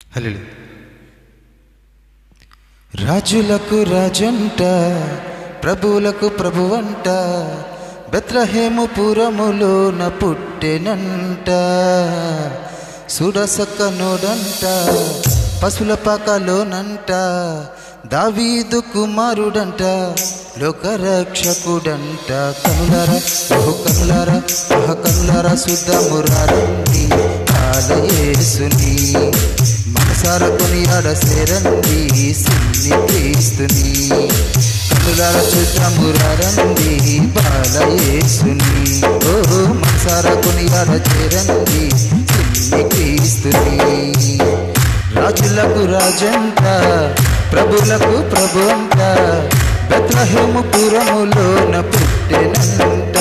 హల్లెలూయా రాజులకు రాజంట ప్రభువులకు ప్రభువంట బెత్రహేము పురములోన పుట్టెనంట సుడసక్క నోడంట పశుల పాకలోనంట దావీదు కుమారుడంట లోకరక్షకుడంట కనులర ఓహో కనులర ఓహ కనులర శుద్ధమురారండి కాలయేసుని మనసార కొనియాడ సేరండి సిన్ని క్రీస్తుని కనులార చూద్దామురారండి బాలయేసుని ఓ మనసార కొనియాడ చేరండి సిన్ని క్రీస్తుని రాజులకు రాజంట ప్రభులకు ప్రభు అంట బెత్లహేము పురములోన పుట్టెనంట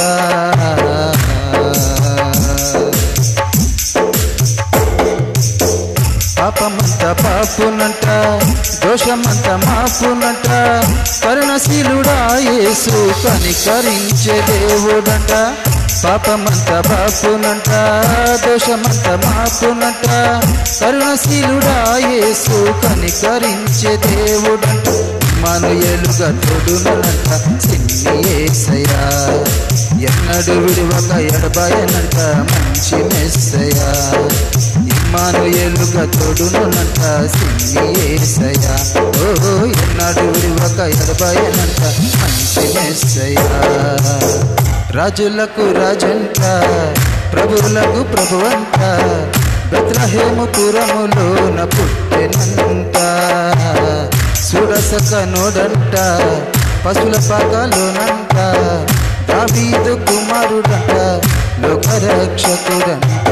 పాపమంత పాపునంట దోషమంత మాపునంట కరుణశీలుడా యేసు కనికరించే దేవుడంట పాపమంత పాపునంట దోషమంత మాపునంట కరుణశీలుడా యేసు కనికరించే దేవుడంట మనుయలుగా తోడునంట సిన్ని ఏసయ్యా ఎన్నడు విడివక ఎడబాయనంట మంచి మెస్సయ్యా ఇమ్మానుయేలుగా తోడునునంట సిన్ని ఏసయ్యా ఓ ఎన్నడు విడివక ఎడబాయనంట మంచి మెస్సయ్యా రాజులకు రాజంట ప్రభువులకు ప్రభువంట బెత్రహేము పురములోన పుట్టెనంట సుడసక నోడంట పశుల పాకలోనంట దావీదు కుమారుడంట లోకరక్షకుడంట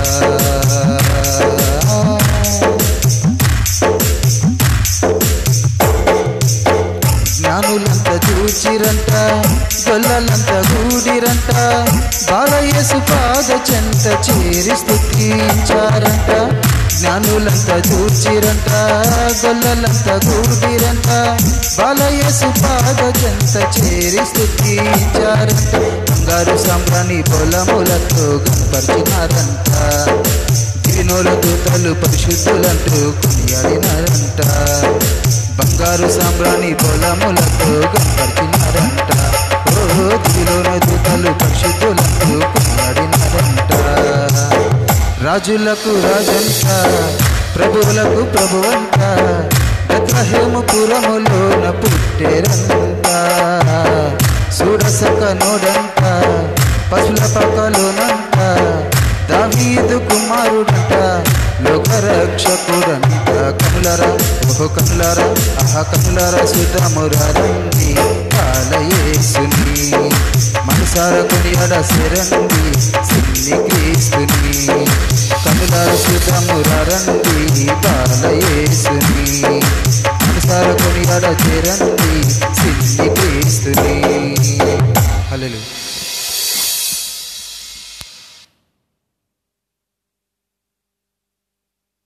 జ్ఞానులంత చూచిరంట గొల్లలంత గూడిరంట బాలయేసు పాద చెంత చేరి స్థుతించారంట జ్ఞానులంత చూచిరంట గొల్లలంత గూడిరంట బాలయేసు పాద చెంత చేరి స్థుతించారంట బంగారు సాంబ్రాణి పొలములతో కనపరిచినారంట దివినోల దూతలు పరిశుద్ధులంటూ కొనియాడినారంట బంగారు సాంబ్రాణి పొలములతో కనపరిచినారంట ఓ దివిలోన దూతలు పరిశుద్ధులంటూ కొనియాడినారంట రాజులకు రాజంట ప్రభువులకు ప్రభువంట బెత్లహేము పురములోన పుట్టేరంట సూడసక నోడంట పశుల పక్కలోనంట దావీదు కుమారుడంట లోకరక్షకుడంట కనులరా ఓహో కనులరా ఆహ కనులరా సుధమురారండి కాలయేసుని మనసార కొనియాడ శరండి సిన్ని క్రీస్తుని కనులార సుధమురారండి బాలయేసుని మనసార కొనియాడ చేరండి సిన్ని క్రీస్తుని హల్లెలూయా